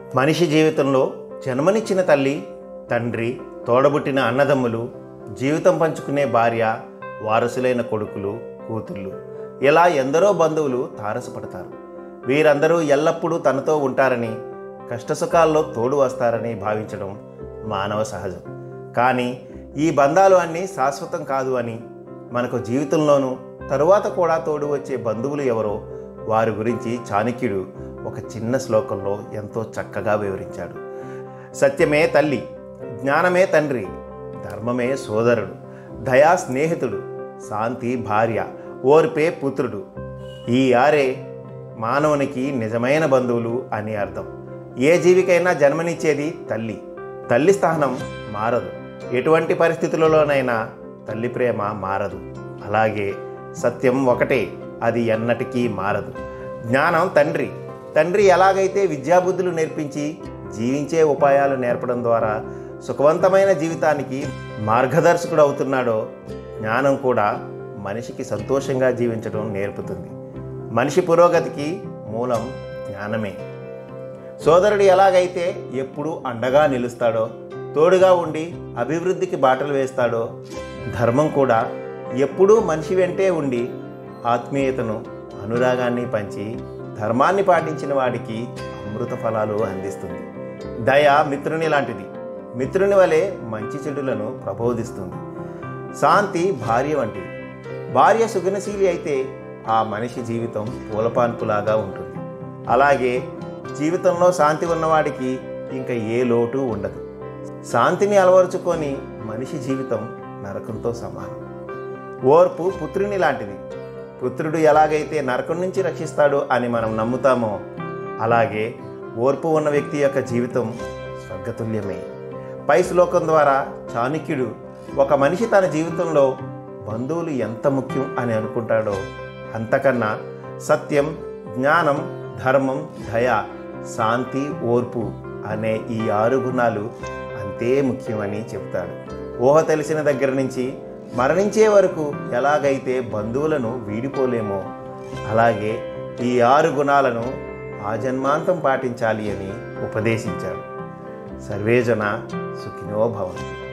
మనిషి జీవితంలో జన్మనిచ్చిన తల్లి తండ్రి తోడబుట్టిన అన్నదమ్ములు జీవితం పంచుకునే భార్య వారసులైన కొడుకులు కూతుళ్ళు ఇలా ఎందరో బంధువులు తారసపడతారు వీరందరూ ఎల్లప్పుడూ తనతో ఉంటారని కష్టసుఖాల్లో తోడు వస్తారని భావించడం మానవ సహజం కానీ ఈ బంధాలు అన్నీ శాశ్వతం కాదు అని మనకు జీవితంలోనూ తరువాత కూడా తోడు వచ్చే బంధువులు ఎవరో వారి గురించి చాణక్యుడు ఒక చిన్న శ్లోకంలో ఎంతో చక్కగా వివరించాడు సత్యమే తల్లి జ్ఞానమే తండ్రి ధర్మమే సోదరుడు దయా స్నేహితుడు శాంతి భార్య ఓర్పే పుత్రుడు ఈ ఆరే మానవునికి నిజమైన బంధువులు అని అర్థం ఏ జీవికైనా జన్మనిచ్చేది తల్లి తల్లి స్థానం మారదు ఎటువంటి పరిస్థితులలోనైనా తల్లి ప్రేమ మారదు అలాగే సత్యం ఒకటే అది ఎన్నటికీ మారదు జ్ఞానం తండ్రి తండ్రి ఎలాగైతే విద్యాబుద్ధులు నేర్పించి జీవించే ఉపాయాలు నేర్పడం ద్వారా సుఖవంతమైన జీవితానికి మార్గదర్శకుడు అవుతున్నాడో జ్ఞానం కూడా మనిషికి సంతోషంగా జీవించడం నేర్పుతుంది మనిషి పురోగతికి మూలం జ్ఞానమే సోదరుడు ఎలాగైతే ఎప్పుడూ అండగా నిలుస్తాడో తోడుగా ఉండి అభివృద్ధికి బాటలు వేస్తాడో ధర్మం కూడా ఎప్పుడూ మనిషి వెంటే ఉండి ఆత్మీయతను అనురాగాన్ని పంచి ధర్మాన్ని పాటించిన వాడికి అమృత ఫలాలు అందిస్తుంది దయ మిత్రుని లాంటిది మిత్రుని వలె మంచి చెడులను ప్రబోధిస్తుంది శాంతి భార్య వంటిది భార్య సుగుణశీలి అయితే ఆ మనిషి జీవితం పూలపాన్పులాగా ఉంటుంది అలాగే జీవితంలో శాంతి ఉన్నవాడికి ఇంకా ఏ లోటు ఉండదు శాంతిని అలవరుచుకొని మనిషి జీవితం నరకంతో సమానం ఓర్పు పుత్రుని లాంటిది పుత్రుడు ఎలాగైతే నరకం నుంచి రక్షిస్తాడో అని మనం నమ్ముతామో అలాగే ఓర్పు ఉన్న వ్యక్తి యొక్క జీవితం స్వర్గతుల్యమే పై శ్లోకం ద్వారా చాణక్యుడు ఒక మనిషి తన జీవితంలో బంధువులు ఎంత ముఖ్యం అని అనుకుంటాడో అంతకన్నా సత్యం జ్ఞానం ధర్మం దయ శాంతి ఓర్పు అనే ఈ ఆరు గుణాలు అంతే ముఖ్యమని చెప్తాడు ఊహ తెలిసిన దగ్గర నుంచి మరణించే వరకు ఎలాగైతే బంధువులను వీడిపోలేమో అలాగే ఈ ఆరు గుణాలను ఆజన్మాంతం పాటించాలి అని ఉపదేశించాడు సర్వేజన సుఖినో భవంతు